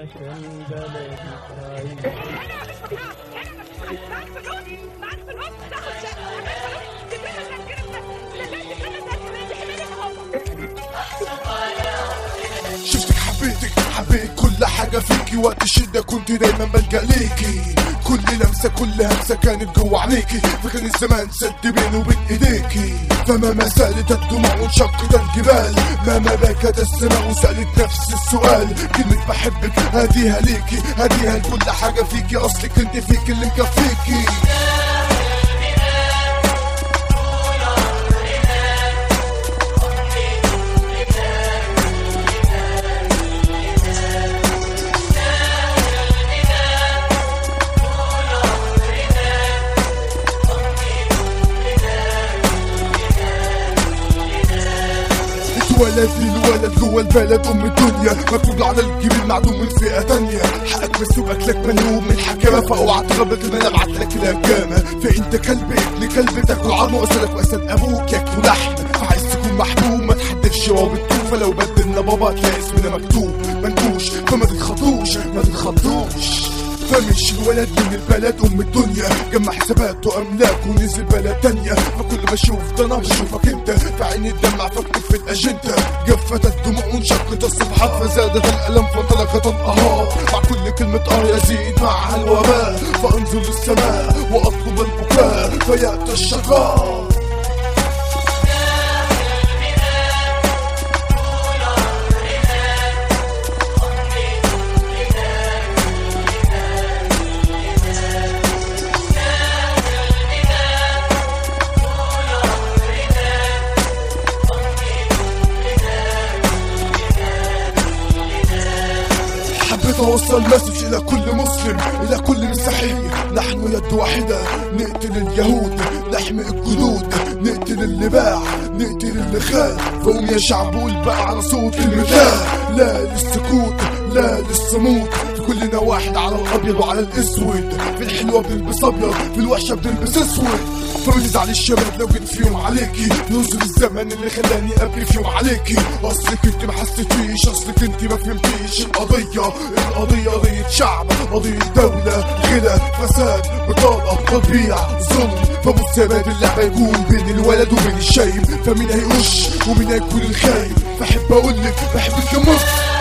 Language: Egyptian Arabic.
عشان بلدي تعيش معاك فلوس معاك فلوس تاخد شقه وتعمل فلوس تدرس عشان كده شفتك حبيتك حبيت كل حاجة فيكي وقت الشدة كنت دايما بلجأ ليكي كل لمسة كل همسة كانت جوه عينيكي فكان الزمان سد بيني وبين ايديكي فمهما سالت الدموع وانشقت الجبال مهما بكت السماء وسألت نفس السؤال كلمة بحبك هديها ليكي هديها لكل حاجة فيكي اصلك انت فيك اللي مكفيكي اتولد الولد جوه البلد ام الدنيا مكتوب على الجبين معدوم من فئه تانية حقك مسوق اكلك منوب من الحكامه فاوعى تغلط ان انا ابعت لك الهجامه فانت كلب ابن كلب تاكل عظمه اسدك واسد ابوك ياكلوا لحم فعايز تكون محبوب ما تحدفش جواب التوفه لو بدلنا بابا تلاقي اسمنا مكتوب منكوش فما تتخطوش ما تتخطوش فمش الولد من البلد ام الدنيا جمع حسابات واملاك ونزل بلد تانية فكل ما اشوف ده انا بشوفك انت فعيني الدمع فكر في الاجنده جفت الدموع وانشقت الصفحات فزادت الالم فانطلقت الانهار مع كل كلمه اه يزيد معها الوباء فانزل للسماء واطلب البكاء فياتي الشقاء حبيت اوصل مسج الى كل مسلم الى كل مسيحي نحن يد واحده نقتل اليهود نحمي الجدود نقتل اللي باع نقتل اللي خان فقوم يا شعب قول بقى على صوت المثال لا للسكوت لا للصمود في كلنا واحد على الابيض وعلى الاسود في الحلوه بنلبس ابيض في الوحشه بنلبس اسود فما تزعل الشباب لو جيت في يوم عليكي نظر الزمن اللي خلاني ابكي في يوم عليكي اصلك انت ما حسيتيش اصلك انت ما فهمتيش القضيه القضيه قضيه شعب قضيه دوله غلا فساد بطاله تطبيع ظلم فبص يا باد اللعبه يكون بين الولد وبين الشايب فمين هيقش ومين هيكون الخايب بحب اقولك بحبك يا مصر